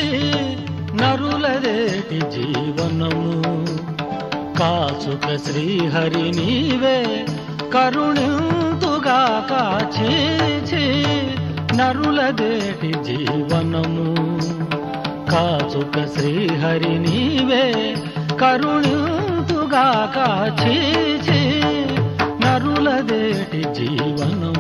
నరులదేటి జీవనము కాచుక శ్రీహరి నీవే కరుణింతుగా కాచి నరులదేటి జీవనము కాచుక శ్రీహరి నీవే కరుణింతుగా కాచి నరులదేటి జీవనము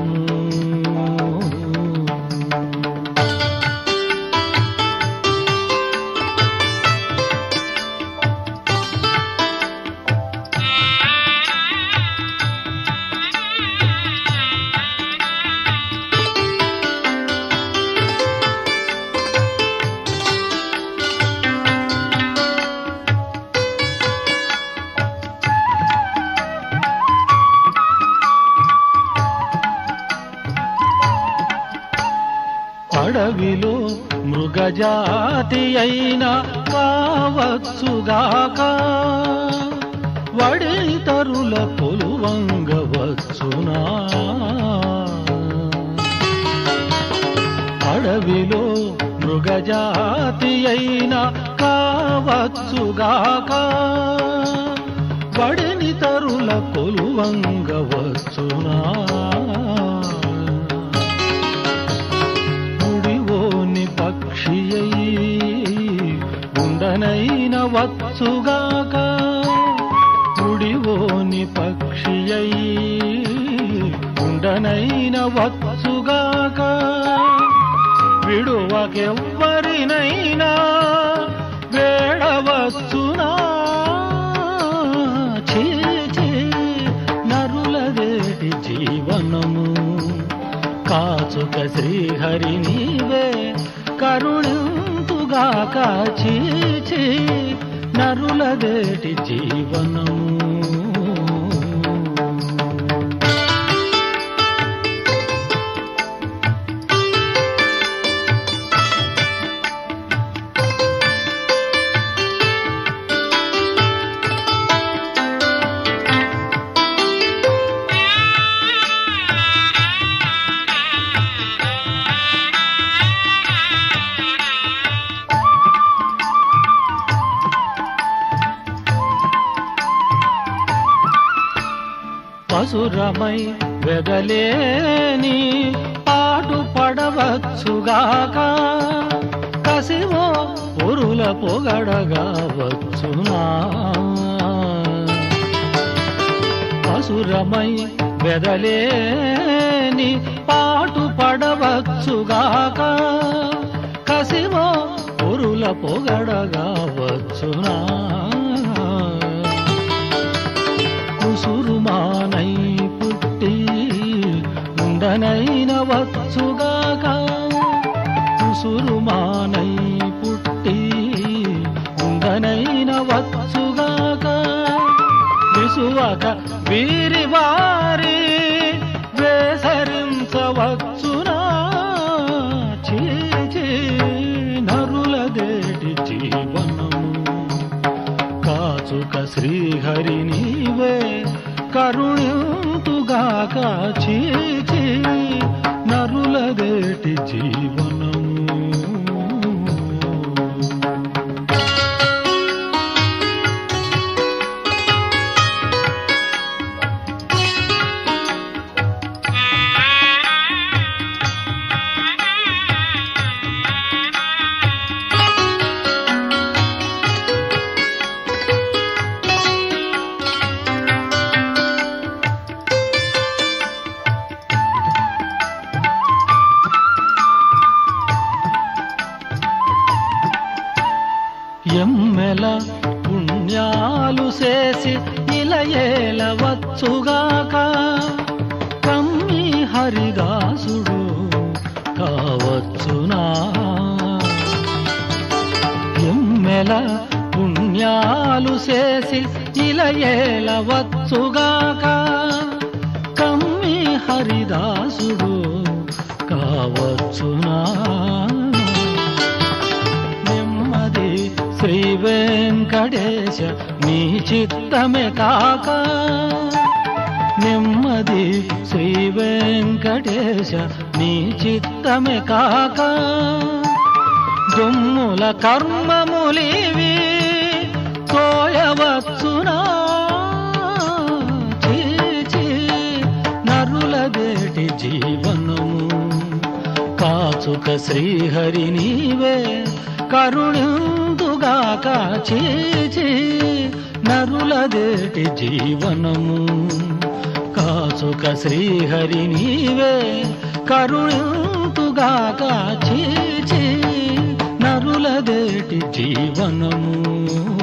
అడవిలో మృగజాతి అయిన కావచ్చుగాక వడితరుల కొలువంగవచ్చునా అడవిలో మృగజాతి అయిన కావచ్చుగాక వడిని తరుల కొలువంగవచ్చునా గుడివోని పక్షియై ఉండనైన వచ్చుగాక గుడివోని పక్షియై ఉండనైన వచ్చుగాక విడువకెవ్వరినైనా వేడవచ్చునా ఛీ, ఛీ, నరులదేటి జీవనము కాచుక శ్రీహరి నీవే కరుణింతుగా కాచి నరులదేటి జీవనము పసురమై వెదలేని పాటు పడవచ్చుగాక కసివో ఉరుల పొగడగా వచ్చునా పసురమై వెదలేని పాటు పడవచ్చుగాక కసివో ఉరుల పొగడగా వచ్చునా కుసురుమానై పుట్టి ఉండనైన వచ్చుగాక కుసురుమానై పుట్టి ఉండనైన వచ్చుగాక విసువక వీరి వారి వేసరించవచ్చునా చీ చీ నరులదేటి జీవనము కాచుక శ్రీహరి నీవే కరుణింతుగాక చీచి నరులదేటి జీవనము ఎమ్మెల పుణ్యాలు చేసి ఇలయేల వచ్చుగాక కమ్మి హరిదాసుడు కావచ్చునా ఎమ్మెల పుణ్యాలు చేసి ఇలయేల వచ్చుగాక కమ్మి హరిదాసుడు కావచ్చునా నెమ్మది శ్రీ వెంకటేశ నీ చిత్తమే కాక నెమ్మది శ్రీ వెంకటేశ నీ చిత్తమే కాక సొమ్ముల కర్మములివి తోయవచ్చునా చీ, చీ, నరుల దేటి జీవనము కాచుక శ్రీహరి నీవే కరుణిందుగాక చీచి నరుల దేటి జీవనము కాచుక శ్రీహరి నీవే కరుణింతుగాక చీచి నరుల దేటి జీవనము